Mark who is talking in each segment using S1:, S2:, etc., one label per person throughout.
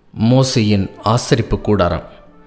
S1: மோசையின் ஆசரிப்பு கூடாரம்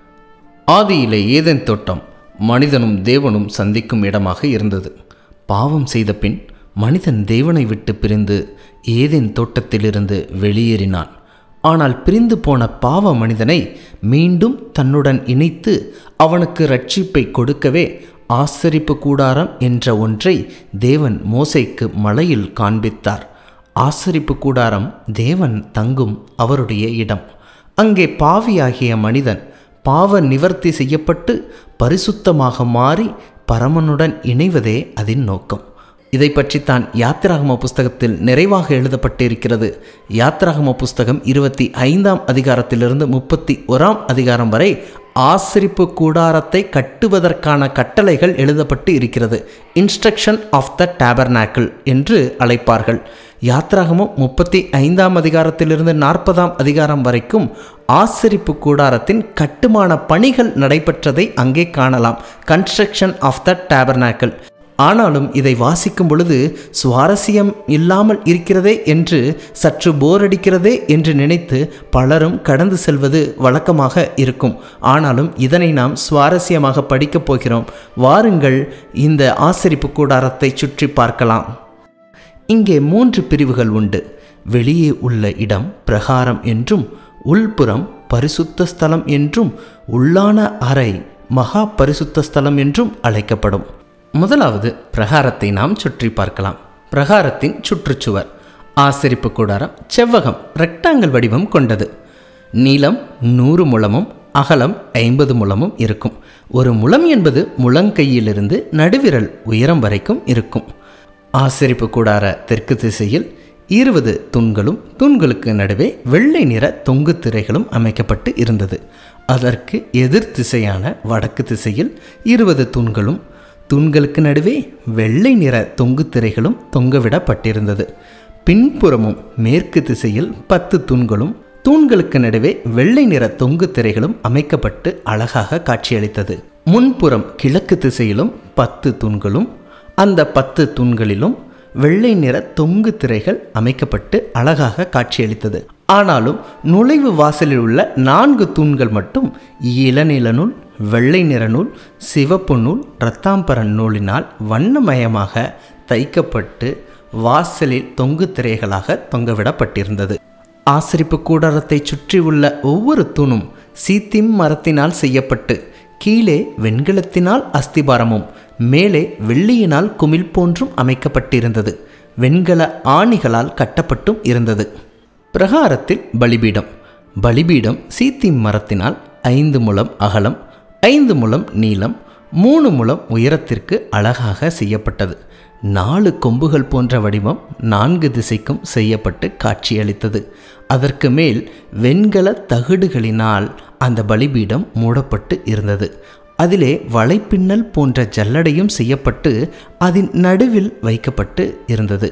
S1: ஆதியிலே ஏதேன் தோட்டம் மனிதனும் தேவனும் சந்திக்கும் இடமாக இருந்தது பாவம் செய்த பின் மனிதன் தேவனை விட்டு பிரிந்து ஏதேன் தோட்டத்திலிருந்து வெளியேறினான் ஆனால் பிரிந்து போன பாவ மனிதனை மீண்டும் தன்னுடன் இணைத்து அவனுக்கு ரட்சிப்பை கொடுக்கவே ஆசரிப்பு கூடாரம் என்ற ஒன்றை தேவன் மோசைக்கு மலையில் காண்பித்தார் ஆசரிப்பு கூடாரம் தேவன் தங்கும் அவருடைய இடம் அங்கே பாவியாகிய மனிதன் பாவ நிவர்த்தி செய்யப்பட்டு பரிசுத்தமாக மாறி பரமனுடன் இணைவதே அதன் நோக்கம் இதை பற்றித்தான் யாத்திராகம புஸ்தகத்தில் நிறைவாக எழுதப்பட்டிருக்கிறது யாத்திராகம புஸ்தகம் இருபத்தி ஐந்தாம் அதிகாரத்திலிருந்து முப்பத்தி ஓராம் அதிகாரம் வரை ஆசரிப்பு கூடாரத்தை கட்டுவதற்கான கட்டளைகள் எழுதப்பட்டு இருக்கிறது இன்ஸ்ட்ரக்ஷன் ஆஃப் த டேபர்நாக்கிள் என்று அழைப்பார்கள் யாத்ராகமும் முப்பத்தி ஐந்தாம் அதிகாரத்திலிருந்து நாற்பதாம் அதிகாரம் வரைக்கும் ஆசரிப்பு கூடாரத்தின் கட்டுமான பணிகள் நடைபெற்றதை அங்கே காணலாம் கன்ஸ்ட்ரக்ஷன் ஆஃப் த டேபர்நாக்கிள் ஆனாலும் இதை வாசிக்கும் பொழுது சுவாரஸ்யம் இல்லாமல் இருக்கிறதே என்று சற்று போர் அடிக்கிறதே என்று நினைத்து பலரும் கடந்து செல்வது வழக்கமாக இருக்கும் ஆனாலும் இதனை நாம் சுவாரஸ்யமாக படிக்கப் போகிறோம் வாருங்கள் இந்த ஆசரிப்பு கூடாரத்தை சுற்றி பார்க்கலாம் இங்கே மூன்று பிரிவுகள் உண்டு வெளியே உள்ள இடம் பிரகாரம் என்றும் உள்புறம் பரிசுத்த ஸ்தலம் என்றும் உள்ளான அறை மகா பரிசுத்த ஸ்தலம் என்றும் அழைக்கப்படும் முதலாவது பிரகாரத்தை நாம் சுற்றி பார்க்கலாம் பிரகாரத்தின் சுற்றுச்சுவர் ஆசரிப்பு கூடாரம் செவ்வகம் ரெக்டாங்கிள் வடிவம் கொண்டது நீளம் நூறு முழமும் அகலம் ஐம்பது முழமும் இருக்கும் ஒரு முழம் என்பது முழங்கையிலிருந்து நடுவிரல் உயரம் வரைக்கும் இருக்கும் ஆசரிப்பு கூடார தெற்கு திசையில் இருபது தூண்களும் தூண்களுக்கு நடுவே வெள்ளை நிற தொங்கு திரைகளும் அமைக்கப்பட்டு இருந்தது அதற்கு எதிர் திசையான வடக்கு திசையில் இருபது தூண்களும் தூண்களுக்கு நடுவே வெள்ளை நிற தொங்கு திரைகளும் தொங்கவிடப்பட்டிருந்தது பின்புறமும் மேற்கு திசையில் பத்து தூண்களும் தூண்களுக்கு நடுவே வெள்ளை நிற தொங்கு திரைகளும் அமைக்கப்பட்டு அழகாக காட்சியளித்தது முன்புறம் கிழக்கு திசையிலும் பத்து தூண்களும் அந்த பத்து தூண்களிலும் வெள்ளை நிற தொங்கு திரைகள் அமைக்கப்பட்டு அழகாக காட்சியளித்தது ஆனாலும் நுழைவு வாசலில் உள்ள நான்கு தூண்கள் மட்டும் இளநில நூல் வெள்ளை நிற நூல் சிவப்பு நூல் இரத்தாம்பரன் நூலினால் வண்ணமயமாக தைக்கப்பட்டு வாசலில் தொங்கு திரைகளாக தொங்கவிடப்பட்டிருந்தது ஆசரிப்பு கூடாரத்தை சுற்றி உள்ள ஒவ்வொரு தூணும் சீத்திம் மரத்தினால் செய்யப்பட்டு கீழே வெண்கலத்தினால் அஸ்திபாரமும் மேலே வெள்ளியினால் குமிழ் போன்றும் அமைக்கப்பட்டிருந்தது வெண்கல ஆணிகளால் கட்டப்பட்டும் இருந்தது பிரகாரத்தில் பலிபீடம் பலிபீடம் சீத்திம் மரத்தினால் ஐந்து முழம் அகலம் ஐந்து முழம் நீளம் மூணு முழம் உயரத்திற்கு அழகாக செய்யப்பட்டது நாலு கொம்புகள் போன்ற வடிவம் நான்கு திசைக்கும் செய்யப்பட்டு காட்சியளித்தது அதற்கு மேல் வெண்கல தகடுகளினால் அந்த பலிபீடம் மூடப்பட்டு இருந்தது அதிலே வலைப்பின்னல் போன்ற ஜல்லடையும் செய்யப்பட்டு அதன் நடுவில் வைக்கப்பட்டு இருந்தது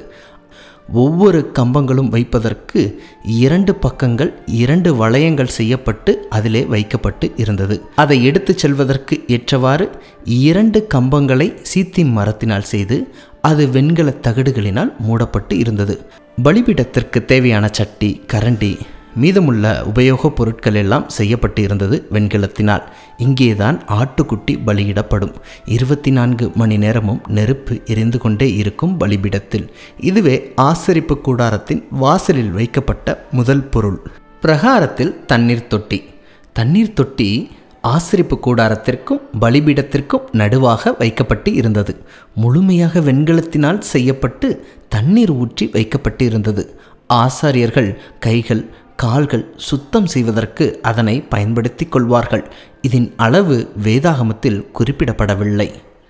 S1: ஒவ்வொரு கம்பங்களும் வைப்பதற்கு இரண்டு பக்கங்கள் இரண்டு வளையங்கள் செய்யப்பட்டு அதிலே வைக்கப்பட்டு இருந்தது அதை எடுத்துச் செல்வதற்கு ஏற்றவாறு இரண்டு கம்பங்களை சீத்தி மரத்தினால் செய்து அது வெண்கல தகடுகளினால் மூடப்பட்டு இருந்தது பலிபீடத்திற்கு தேவையான சட்டி கரண்டி மீதமுள்ள உபயோகப் பொருட்கள் எல்லாம் செய்யப்பட்டு இருந்தது வெண்கலத்தினால் இங்கேதான் ஆட்டுக்குட்டி பலியிடப்படும் இருபத்தி நான்கு மணி நேரமும் நெருப்பு எரிந்து கொண்டே இருக்கும் பலிபீடத்தில் இதுவே ஆசரிப்பு கூடாரத்தின் வாசலில் வைக்கப்பட்ட முதல் பொருள் பிரகாரத்தில் தண்ணீர் தொட்டி தண்ணீர் தொட்டி ஆசிரிப்பு கூடாரத்திற்கும் பலிபீடத்திற்கும் நடுவாக வைக்கப்பட்டு இருந்தது முழுமையாக வெண்கலத்தினால் செய்யப்பட்டு தண்ணீர் ஊற்றி வைக்கப்பட்டு இருந்தது ஆசாரியர்கள் கைகள் கால்கள் சுத்தம் செய்வதற்கு அதனை பயன்படுத்தி கொள்வார்கள் இதன் அளவு வேதாகமத்தில் குறிப்பிடப்படவில்லை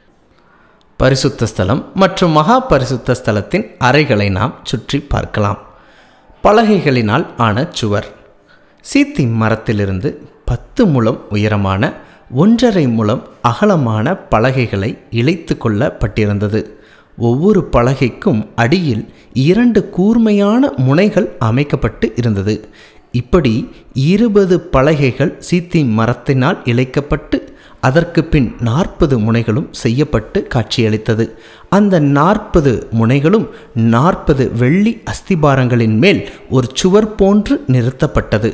S1: பரிசுத்த ஸ்தலம் மற்றும் மகா பரிசுத்த ஸ்தலத்தின் அறைகளை நாம் சுற்றி பார்க்கலாம் பலகைகளினால் ஆன சுவர் சீத்தி மரத்திலிருந்து பத்து முழம் உயரமான ஒன்றரை முழம் அகலமான பலகைகளை இழைத்து கொள்ளப்பட்டிருந்தது ஒவ்வொரு பலகைக்கும் அடியில் இரண்டு கூர்மையான முனைகள் அமைக்கப்பட்டு இருந்தது இப்படி இருபது பலகைகள் சீத்தி மரத்தினால் இழைக்கப்பட்டு அதற்கு பின் நாற்பது முனைகளும் செய்யப்பட்டு காட்சியளித்தது அந்த நாற்பது முனைகளும் நாற்பது வெள்ளி அஸ்திபாரங்களின் மேல் ஒரு சுவர் போன்று நிறுத்தப்பட்டது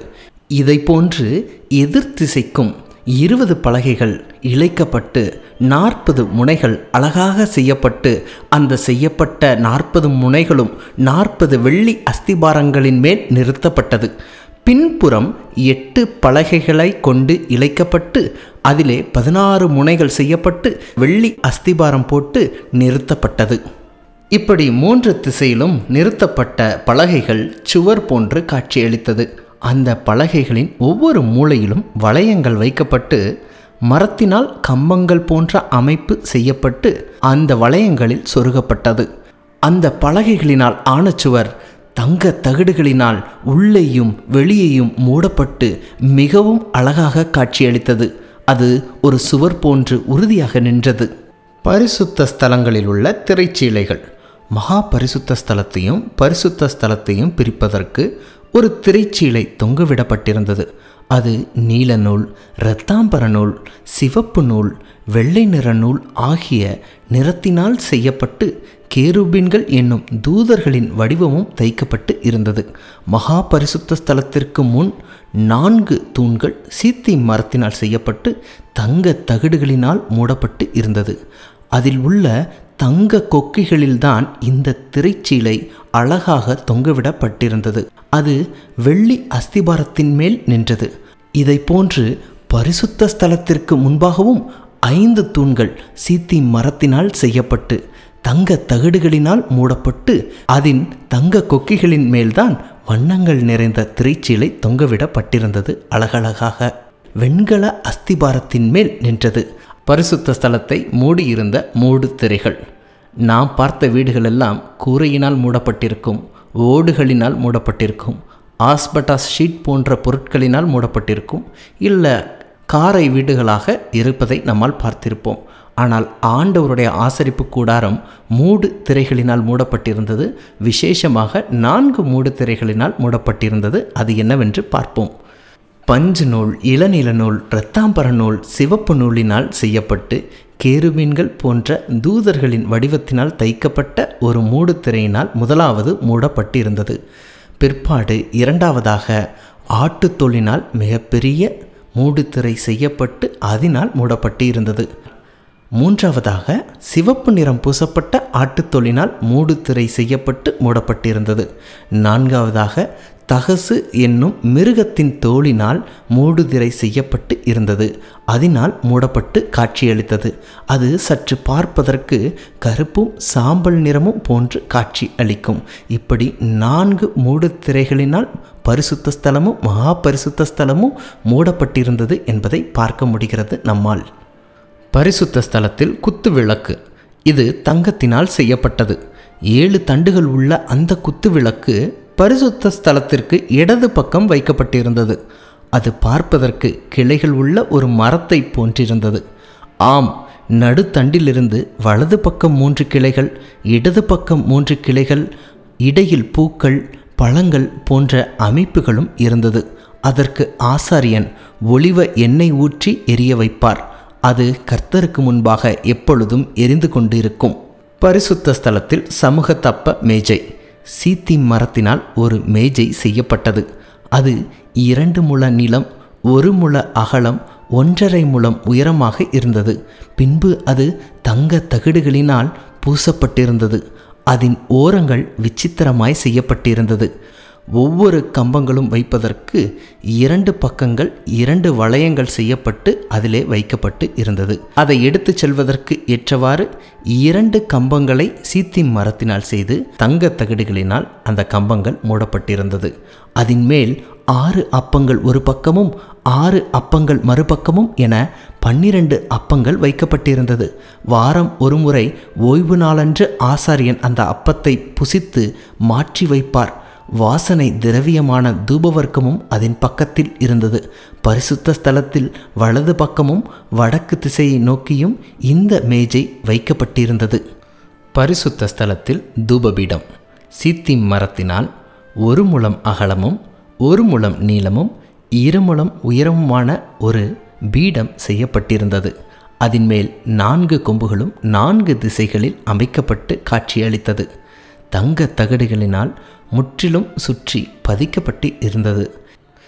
S1: இதை போன்று எதிர் திசைக்கும் இருபது பலகைகள் இழைக்கப்பட்டு நாற்பது முனைகள் அழகாக செய்யப்பட்டு அந்த செய்யப்பட்ட நாற்பது முனைகளும் நாற்பது வெள்ளி அஸ்திபாரங்களின் மேல் நிறுத்தப்பட்டது பின்புறம் எட்டு பலகைகளை கொண்டு இழைக்கப்பட்டு அதிலே பதினாறு முனைகள் செய்யப்பட்டு வெள்ளி அஸ்திபாரம் போட்டு நிறுத்தப்பட்டது இப்படி மூன்று திசையிலும் நிறுத்தப்பட்ட பலகைகள் சுவர் போன்று காட்சியளித்தது அந்த பலகைகளின் ஒவ்வொரு மூலையிலும் வளையங்கள் வைக்கப்பட்டு மரத்தினால் கம்பங்கள் போன்ற அமைப்பு செய்யப்பட்டு அந்த வளையங்களில் சொருகப்பட்டது அந்த பலகைகளினால் ஆன சுவர் தங்க தகடுகளினால் உள்ளேயும் வெளியேயும் மூடப்பட்டு மிகவும் அழகாக காட்சியளித்தது அது ஒரு சுவர் போன்று உறுதியாக நின்றது பரிசுத்த ஸ்தலங்களில் உள்ள திரைச்சீலைகள் மகா பரிசுத்த ஸ்தலத்தையும் பரிசுத்த ஸ்தலத்தையும் பிரிப்பதற்கு ஒரு திரைச்சீலை தொங்கவிடப்பட்டிருந்தது அது நீல நூல் இரத்தாம்பர நூல் சிவப்பு நூல் வெள்ளை நிற நூல் ஆகிய நிறத்தினால் செய்யப்பட்டு கேருபீன்கள் என்னும் தூதர்களின் வடிவமும் தைக்கப்பட்டு இருந்தது மகா பரிசுத்த ஸ்தலத்திற்கு முன் நான்கு தூண்கள் சீத்தி மரத்தினால் செய்யப்பட்டு தங்க தகடுகளினால் மூடப்பட்டு இருந்தது அதில் உள்ள தங்க கொக்கிகளில்தான் இந்த திரைச்சீலை அழகாக தொங்கவிடப்பட்டிருந்தது அது வெள்ளி அஸ்திபாரத்தின் மேல் நின்றது இதை போன்று பரிசுத்த ஸ்தலத்திற்கு முன்பாகவும் ஐந்து தூண்கள் சீத்தி மரத்தினால் செய்யப்பட்டு தங்க தகடுகளினால் மூடப்பட்டு அதன் தங்க கொக்கிகளின் மேல்தான் வண்ணங்கள் நிறைந்த திரைச்சீலை தொங்கவிடப்பட்டிருந்தது அழகழகாக வெண்கல அஸ்திபாரத்தின் மேல் நின்றது பரிசுத்த ஸ்தலத்தை மூடியிருந்த மூடு திரைகள் நாம் பார்த்த வீடுகளெல்லாம் கூரையினால் மூடப்பட்டிருக்கும் ஓடுகளினால் மூடப்பட்டிருக்கும் ஆஸ்பட்டாஸ் ஷீட் போன்ற பொருட்களினால் மூடப்பட்டிருக்கும் இல்லை காரை வீடுகளாக இருப்பதை நம்மால் பார்த்திருப்போம் ஆனால் ஆண்டவருடைய ஆசரிப்பு கூடாரம் மூடு திரைகளினால் மூடப்பட்டிருந்தது விசேஷமாக நான்கு மூடு திரைகளினால் மூடப்பட்டிருந்தது அது என்னவென்று பார்ப்போம் பஞ்சு நூல் இளநில நூல் இரத்தாம்பர நூல் சிவப்பு நூலினால் செய்யப்பட்டு கேருமீன்கள் போன்ற தூதர்களின் வடிவத்தினால் தைக்கப்பட்ட ஒரு மூடுதிரையினால் முதலாவது மூடப்பட்டிருந்தது பிற்பாடு இரண்டாவதாக ஆட்டுத்தொழினால் மிகப்பெரிய மூடுதிரை செய்யப்பட்டு அதனால் மூடப்பட்டு இருந்தது மூன்றாவதாக சிவப்பு நிறம் பூசப்பட்ட ஆட்டுத்தொழினால் மூடுதிரை செய்யப்பட்டு மூடப்பட்டிருந்தது நான்காவதாக தகசு என்னும் மிருகத்தின் தோளினால் மூடுதிரை செய்யப்பட்டு இருந்தது அதனால் மூடப்பட்டு காட்சியளித்தது அது சற்று பார்ப்பதற்கு கருப்பும் சாம்பல் நிறமும் போன்று காட்சி அளிக்கும் இப்படி நான்கு மூடுதிரைகளினால் பரிசுத்த ஸ்தலமும் மகா பரிசுத்த ஸ்தலமும் மூடப்பட்டிருந்தது என்பதை பார்க்க முடிகிறது நம்மால் பரிசுத்த ஸ்தலத்தில் குத்து விளக்கு இது தங்கத்தினால் செய்யப்பட்டது ஏழு தண்டுகள் உள்ள அந்த குத்து விளக்கு பரிசுத்த ஸ்தலத்திற்கு இடது பக்கம் வைக்கப்பட்டிருந்தது அது பார்ப்பதற்கு கிளைகள் உள்ள ஒரு மரத்தை போன்றிருந்தது ஆம் நடுத்தண்டிலிருந்து வலது பக்கம் மூன்று கிளைகள் இடது பக்கம் மூன்று கிளைகள் இடையில் பூக்கள் பழங்கள் போன்ற அமைப்புகளும் இருந்தது அதற்கு ஆசாரியன் ஒளிவ எண்ணெய் ஊற்றி எரிய வைப்பார் அது கர்த்தருக்கு முன்பாக எப்பொழுதும் எரிந்து கொண்டிருக்கும் பரிசுத்த ஸ்தலத்தில் சமூக தப்ப மேஜை சீத்தி மரத்தினால் ஒரு மேஜை செய்யப்பட்டது அது இரண்டு முழ நீளம் ஒரு முழ அகலம் ஒன்றரை முழம் உயரமாக இருந்தது பின்பு அது தங்க தகடுகளினால் பூசப்பட்டிருந்தது அதன் ஓரங்கள் விசித்திரமாய் செய்யப்பட்டிருந்தது ஒவ்வொரு கம்பங்களும் வைப்பதற்கு இரண்டு பக்கங்கள் இரண்டு வளையங்கள் செய்யப்பட்டு அதிலே வைக்கப்பட்டு இருந்தது அதை எடுத்துச் செல்வதற்கு ஏற்றவாறு இரண்டு கம்பங்களை சீத்தி மரத்தினால் செய்து தங்க தகடுகளினால் அந்த கம்பங்கள் மூடப்பட்டிருந்தது அதன் மேல் ஆறு அப்பங்கள் ஒரு பக்கமும் ஆறு அப்பங்கள் மறுபக்கமும் என பன்னிரண்டு அப்பங்கள் வைக்கப்பட்டிருந்தது வாரம் ஒரு முறை ஓய்வு நாளன்று ஆசாரியன் அந்த அப்பத்தை புசித்து மாற்றி வைப்பார் வாசனை திரவியமான தூபவர்க்கமும் அதன் பக்கத்தில் இருந்தது பரிசுத்த ஸ்தலத்தில் வலது பக்கமும் வடக்கு திசையை நோக்கியும் இந்த மேஜை வைக்கப்பட்டிருந்தது பரிசுத்த ஸ்தலத்தில் தூபபீடம் சீத்தி மரத்தினால் ஒரு முழம் அகலமும் ஒரு முழம் நீளமும் இருமுழம் உயரமுமான ஒரு பீடம் செய்யப்பட்டிருந்தது அதன் மேல் நான்கு கொம்புகளும் நான்கு திசைகளில் அமைக்கப்பட்டு காட்சியளித்தது தங்க தகடுகளினால் முற்றிலும் சுற்றி பதிக்கப்பட்டு இருந்தது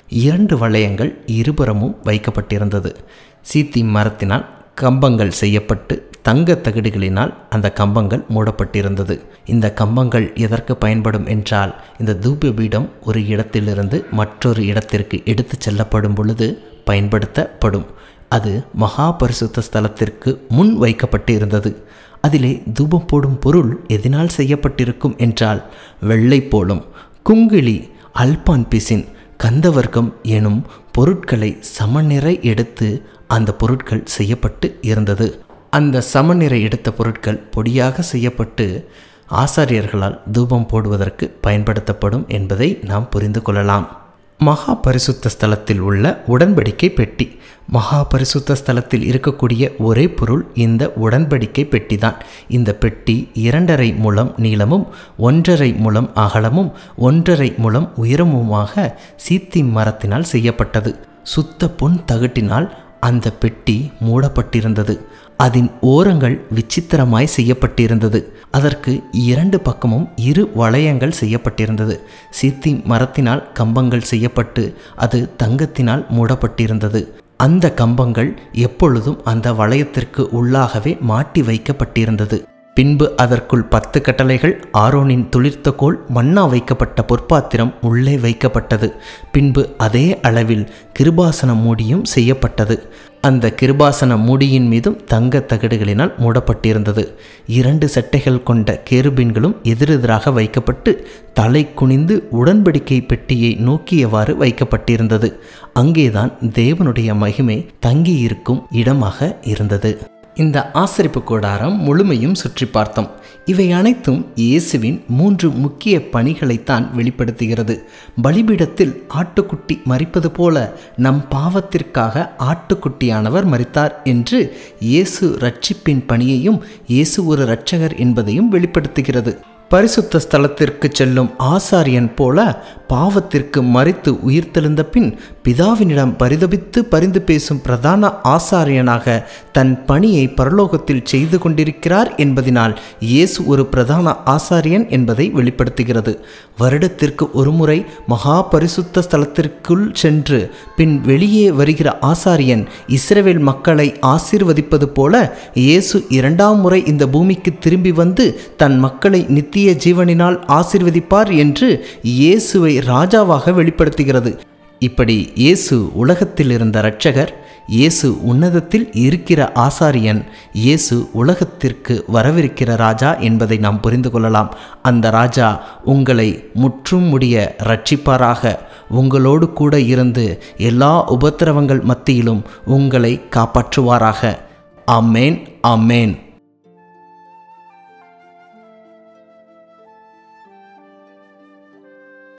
S1: இரண்டு வளையங்கள் இருபுறமும் வைக்கப்பட்டிருந்தது சீத்தி மரத்தினால் கம்பங்கள் செய்யப்பட்டு தங்க தகடுகளினால் அந்த கம்பங்கள் மூடப்பட்டிருந்தது இந்த கம்பங்கள் எதற்கு பயன்படும் என்றால் இந்த தூப பீடம் ஒரு இடத்திலிருந்து மற்றொரு இடத்திற்கு எடுத்து செல்லப்படும் பொழுது பயன்படுத்தப்படும் அது மகா பரிசுத்த ஸ்தலத்திற்கு முன் வைக்கப்பட்டு இருந்தது அதிலே தூபம் போடும் பொருள் எதனால் செய்யப்பட்டிருக்கும் என்றால் வெள்ளை போலும் குங்கிழி அல்பான் பிசின் கந்தவர்க்கம் எனும் பொருட்களை சமநிறை எடுத்து அந்த பொருட்கள் செய்யப்பட்டு இருந்தது அந்த சமநிறை எடுத்த பொருட்கள் பொடியாக செய்யப்பட்டு ஆசாரியர்களால் தூபம் போடுவதற்கு பயன்படுத்தப்படும் என்பதை நாம் புரிந்து கொள்ளலாம் மகா பரிசுத்த ஸ்தலத்தில் உள்ள உடன்படிக்கை பெட்டி மகா பரிசுத்த ஸ்தலத்தில் இருக்கக்கூடிய ஒரே பொருள் இந்த உடன்படிக்கை பெட்டி தான் இந்த பெட்டி இரண்டரை முழம் நீளமும் ஒன்றரை முழம் அகலமும் ஒன்றரை முழம் உயரமுமாக சீத்தி மரத்தினால் செய்யப்பட்டது சுத்த பொன் தகட்டினால் அந்த பெட்டி மூடப்பட்டிருந்தது அதன் ஓரங்கள் விசித்திரமாய் செய்யப்பட்டிருந்தது அதற்கு இரண்டு பக்கமும் இரு வளையங்கள் செய்யப்பட்டிருந்தது சித்தி மரத்தினால் கம்பங்கள் செய்யப்பட்டு அது தங்கத்தினால் மூடப்பட்டிருந்தது அந்த கம்பங்கள் எப்பொழுதும் அந்த வளையத்திற்கு உள்ளாகவே மாட்டி வைக்கப்பட்டிருந்தது பின்பு அதற்குள் பத்து கட்டளைகள் ஆரோனின் துளிர்த்த கோல் மண்ணா வைக்கப்பட்ட பொற்பாத்திரம் உள்ளே வைக்கப்பட்டது பின்பு அதே அளவில் கிருபாசன மூடியும் செய்யப்பட்டது அந்த கிருபாசன மூடியின் மீதும் தங்க தகடுகளினால் மூடப்பட்டிருந்தது இரண்டு சட்டைகள் கொண்ட கேருபீன்களும் எதிரெதிராக வைக்கப்பட்டு தலை குனிந்து உடன்படிக்கை பெட்டியை நோக்கியவாறு வைக்கப்பட்டிருந்தது அங்கேதான் தேவனுடைய மகிமை தங்கியிருக்கும் இடமாக இருந்தது இந்த ஆசரிப்பு கூடாரம் முழுமையும் சுற்றி பார்த்தோம் இவை அனைத்தும் இயேசுவின் மூன்று முக்கிய பணிகளைத்தான் வெளிப்படுத்துகிறது பலிபீடத்தில் ஆட்டுக்குட்டி மறிப்பது போல நம் பாவத்திற்காக ஆட்டுக்குட்டியானவர் மறித்தார் என்று இயேசு ரட்சிப்பின் பணியையும் இயேசு ஒரு இரட்சகர் என்பதையும் வெளிப்படுத்துகிறது பரிசுத்த ஸ்தலத்திற்கு செல்லும் ஆசாரியன் போல பாவத்திற்கு மறித்து உயிர்த்தெழுந்த பின் பிதாவினிடம் பரிதபித்து பரிந்து பேசும் பிரதான ஆசாரியனாக தன் பணியை பரலோகத்தில் செய்து கொண்டிருக்கிறார் என்பதினால் இயேசு ஒரு பிரதான ஆசாரியன் என்பதை வெளிப்படுத்துகிறது வருடத்திற்கு ஒருமுறை மகா பரிசுத்த ஸ்தலத்திற்குள் சென்று பின் வெளியே வருகிற ஆசாரியன் இஸ்ரவேல் மக்களை ஆசீர்வதிப்பது போல இயேசு இரண்டாம் முறை இந்த பூமிக்கு திரும்பி வந்து தன் மக்களை நித்திய ஜீவனினால் ஆசீர்வதிப்பார் என்று இயேசுவை ராஜாவாக வெளிப்படுத்துகிறது இப்படி இயேசு உலகத்தில் இருந்த இரட்சகர் இயேசு உன்னதத்தில் இருக்கிற ஆசாரியன் இயேசு உலகத்திற்கு வரவிருக்கிற ராஜா என்பதை நாம் புரிந்து கொள்ளலாம் அந்த ராஜா உங்களை முற்றும் முடிய ரட்சிப்பாராக உங்களோடு கூட இருந்து எல்லா உபத்திரவங்கள் மத்தியிலும் உங்களை காப்பாற்றுவாராக ஆமேன் ஆமேன்